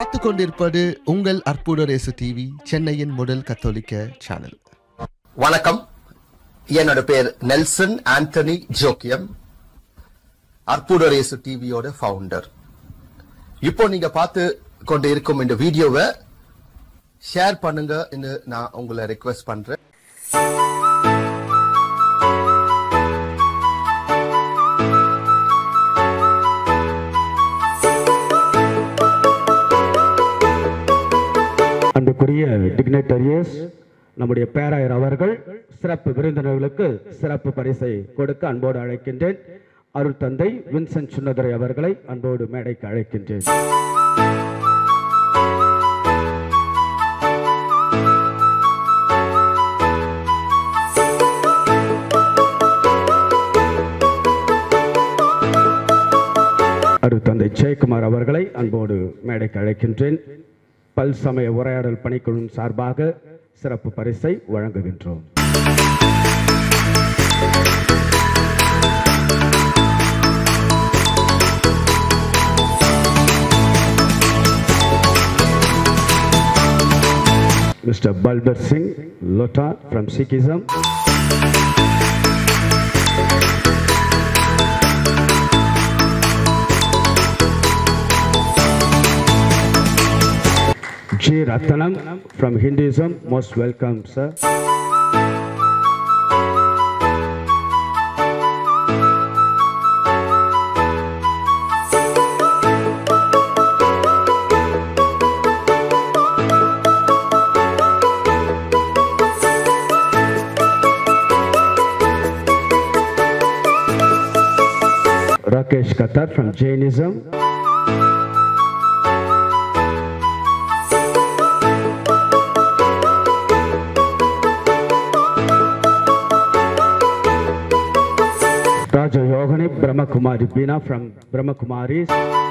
பார்த்து கொண்டிருப்பது உங்கள் அற்புத ரேசு டிவி சென்னையின் முதல் கத்தோலிக்க சேனல் வணக்கம் என்னோட பேர் நெல்சன் ஆண்டனி ஜோக்கியம் அற்புதரேசு டிவியோட ஃபவுண்டர் இப்போ நீங்க பார்த்து கொண்டு இருக்கும் இந்த வீடியோவை ஷேர் பண்ணுங்க நான் உங்களை ரெக்வெஸ்ட் பண்றேன் அன்புக்குரிய டிக்னேட்டரியஸ் நம்முடைய பேராயர் அவர்கள் சிறப்பு விருந்தினர்களுக்கு சிறப்பு பரிசை கொடுக்க அன்போடு அழைக்கின்றேன் அருள் தந்தை வின்சென்ட் சுண்ணதுரை அவர்களை அன்போடு மேடைக்கு அழைக்கின்றேன் அருள் தந்தை ஜெயக்குமார் அவர்களை அன்போடு மேடைக்கு அழைக்கின்றேன் பல் சமய உரையாடல் பணிக்குழுவின் சார்பாக சிறப்பு பரிசை வழங்குகின்றோம் Mr. Balbir Singh Lota from Sikhism. G. Ratnam from Hinduism. Most welcome, sir. Rakesh Katar from Jainism. Raja Yogani Brahmakumari Bina from Brahmakumaris.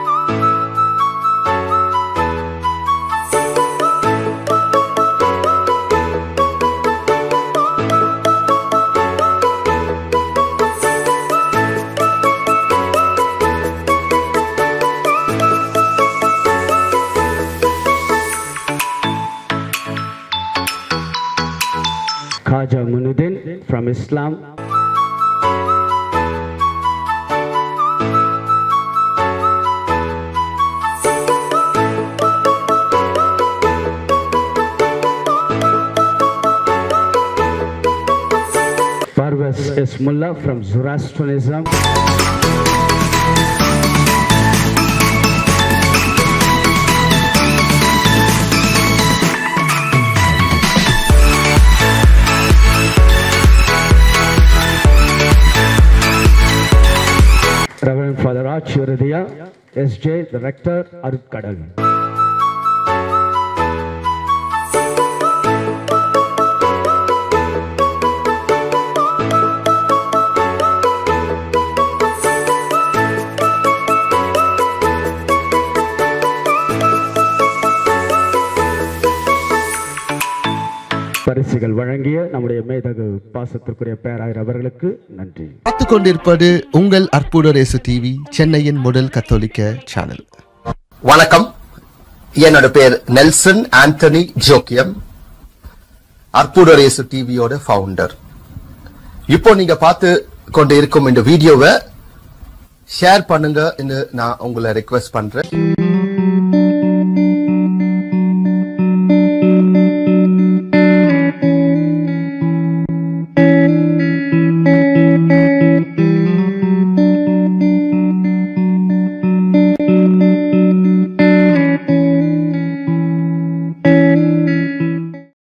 Khaja Munuddin from Islam. Parvez S. Mullah from Zoroastrianism. Reverend Father Archuridia, SJ, the Rector, Arukadal. பரிசுகள் வழங்கிய நம்முடைய மேதகு பாசத்திற்குரிய பேராயர் அவர்களுக்கு நன்றி பார்த்து கொண்டிருப்பது உங்கள் அற்புத ரேசு டிவி சென்னையின் முதல் கத்தோலிக்க சேனல் வணக்கம் என்னோட பேர் நெல்சன் ஆண்டனி ஜோக்கியம் அற்புதரேசு டிவியோட ஃபவுண்டர் இப்போ நீங்க பார்த்து கொண்டு இருக்கும் இந்த வீடியோவை ஷேர் பண்ணுங்க நான் உங்களை ரெக்வெஸ்ட் பண்றேன்